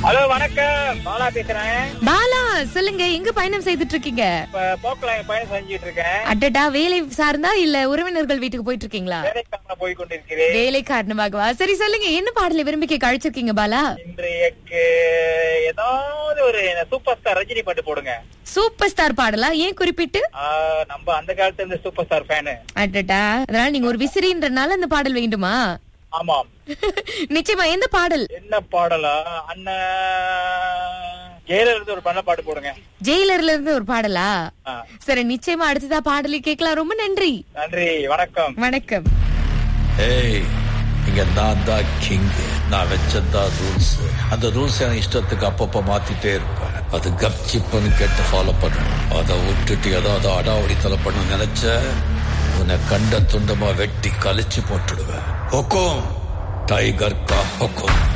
hello வணக்கம் பாலா பேசுறேன் பாலா சொல்லுங்க எங்க பயணம் செய்துட்டு இருக்கீங்க இப்ப போக்கல பயணம் செஞ்சுட்டு இருக்கேன் அடடா வேலை சார்ந்தா இல்ல உறவினர்கள் வீட்டுக்கு போயிட்டு இருக்கீங்களா வேலைக்காக போய் கொண்டிருக்கிறேன் வேலை காரணமாகவா சரி சொல்லுங்க என்ன பாடலை விரும்பி கேட்க அழைச்சிருக்கீங்க பாலா இன்றைக்கு ஏதாவது ஒரு சூப்பர் ஸ்டார் ரஜினி பாட்டு போடுங்க சூப்பர் ஸ்டார் பாடலா ஏன் குறிப்பிட்டு ஆ, நம்ம அந்த காலத்துல இருந்து சூப்பர் ஸ்டார் ஃபேனு அடடா அதனால நீங்க ஒரு விசிறின்றனால அந்த பாடல் வேண்டுமா ஆமாம் நிச்சயமா எந்த பாடல் என்ன பாடலா அண்ணன் ஜெயில இருந்து ஒரு பண்ண பாட்டு போடுங்க ஜெயிலர்ல இருந்து ஒரு பாடலா ஆ, சரி நிச்சயமா அடுத்ததா பாடலை கேட்கலாம் ரொம்ப நன்றி நன்றி வணக்கம் வணக்கம் ஏய் இங்க நான் தான் கிங் நான் வச்சதான் ரூல்ஸ் அந்த ரூல்ஸ் என் இஷ்டத்துக்கு அப்பப்ப மாத்திட்டே இருப்பேன் அது கப்சிப்புன்னு கேட்டு ஃபாலோ பண்ணணும் அதை விட்டுட்டு ஏதாவது அடாவடித்தலை பண்ண நினைச்ச உன்னை கண்ட துண்டமா வெட்டி கழிச்சு போட்டுடுவேன் ஹொக்கோம் டைகர் கா ஹொக்கோம்